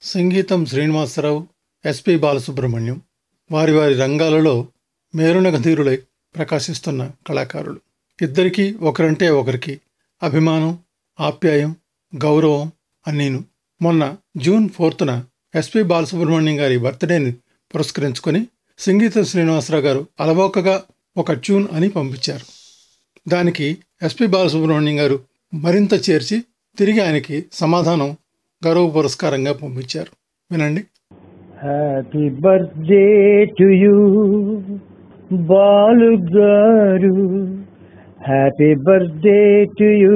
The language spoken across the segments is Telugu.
సంగీతం శ్రీనివాసరావు ఎస్పి బాలసుబ్రహ్మణ్యం వారి వారి రంగాలలో మేరున గధీరులై ప్రకాశిస్తున్న కళాకారులు ఇద్దరికీ ఒకరంటే ఒకరికి అభిమానం ఆప్యాయం గౌరవం అన్నీను మొన్న జూన్ ఫోర్త్న ఎస్పి బాలసుబ్రహ్మణ్యం గారి బర్త్డేని పురస్కరించుకొని సంగీత శ్రీనివాసరావు గారు అలవోకగా ఒక ట్యూన్ అని పంపించారు దానికి ఎస్పి బాలసుబ్రహ్మణ్యం గారు మరింత చేర్చి తిరిగి ఆయనకి సమాధానం గౌరవ పురస్కారంగా పంపించారు వినండి happy birthday to you Balu garu happy birthday to you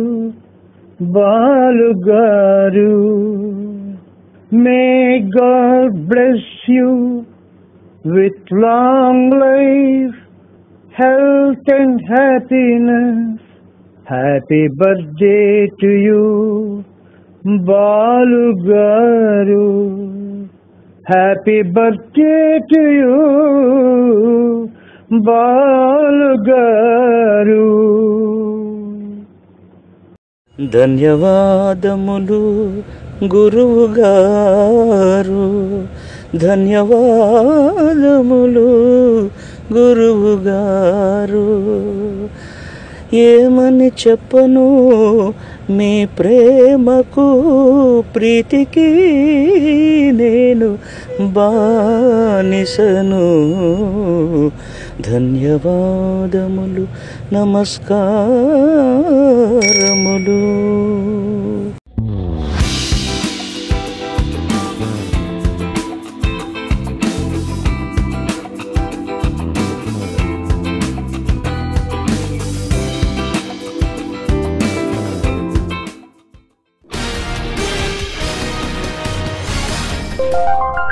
Balu garu may God bless you with long life health and happiness. Happy birthday to you, Balu Garu. Happy birthday to you, Balu Garu. ధన్యవాదములు గురువు గారు ధన్యవాదములు గురువు గారు ఏమని చెప్పను మీ ప్రేమకు ప్రీతికి నేను బానిసను ధన్యవాదములు నమస్కారములు Thank you.